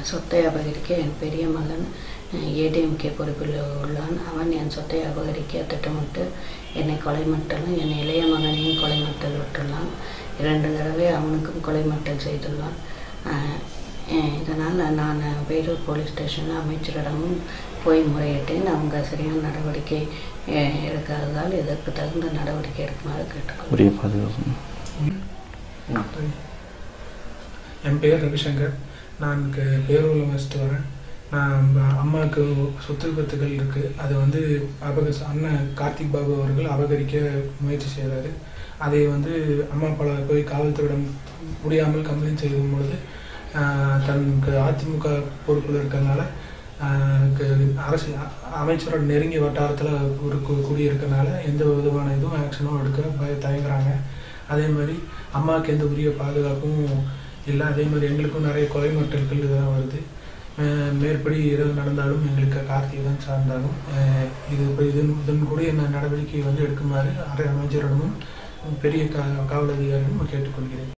சொத்தை அபகரிக்க என் பெரிய மகன் ஏடிஎம்கே பொறுப்பில் உள்ளான் அவன் என் சொத்தை அபகரிக்க திட்டமிட்டு என்னை கொலை மிட்டலும் என் இளைய மகனையும் கொலை மிட்டல் விட்டுள்ளான் இரண்டு தடவை அவனுக்கும் கொலை மிட்டல் செய்துள்ளான் அஹ், அஹ், இதனால் நான் வேலூர் போலீஸ் ஸ்டேஷனில் அமைச்சரிடமும் போய் முறையிட்டேன் அவங்க சரியான நடவடிக்கை அஹ், எடுக்காததால் இதற்கு தகுந்த நடவடிக்கை எடுக்குமாறு கேட்டுக்கொள்கிறேன் உரிய பாதுகாப்பு என் பேர் ரவிசங்கர் நான் இங்கே பேரூரில் வசிட்டு வரேன் நான் ப- அம்மாவுக்கு சொத்து பத்துகள் இருக்குது அது வந்து அபக அண்ணன் கார்த்திக் பாபு அவர்கள் அபகரிக்க முயற்சி செய்கிறாரு அதை வந்து அம்மா பல போய் காவல்துறையிடம் முடியாமல் கம்ப்ளைண்ட் செய்யும் பொழுது ஆஹ், தனக்கு அதிமுக பொறுப்பில் இருக்கிறதுனால ஆஹ், க- அரசு அ- அமைச்சரோட நெருங்கிய வட்டாரத்தில் ஒரு கு- குடியிருக்கனால எந்த விதமான இதுவும் ஆக்ஷனும் எடுக்க பய தயங்குறாங்க அதே மாதிரி அம்மாவுக்கு எந்த உரிய பாதுகாப்பும் இல்லை அதே மாதிரி எங்களுக்கும் நிறைய கொலை மட்டல்கள் இதெல்லாம் வருது அஹ் மேற்படி எது நடந்தாலும் எங்களுக்கு கார்த்திகை தான் சார்ந்தாலும் அஹ் இது இப்போ இதன் இதன் கூட என்ன நடவடிக்கை வந்து எடுக்குமாறு அரை அமைச்சரிடமும் பெரிய கா காவல் அதிகாரிகளும் கேட்டுக்கொள்கிறேன்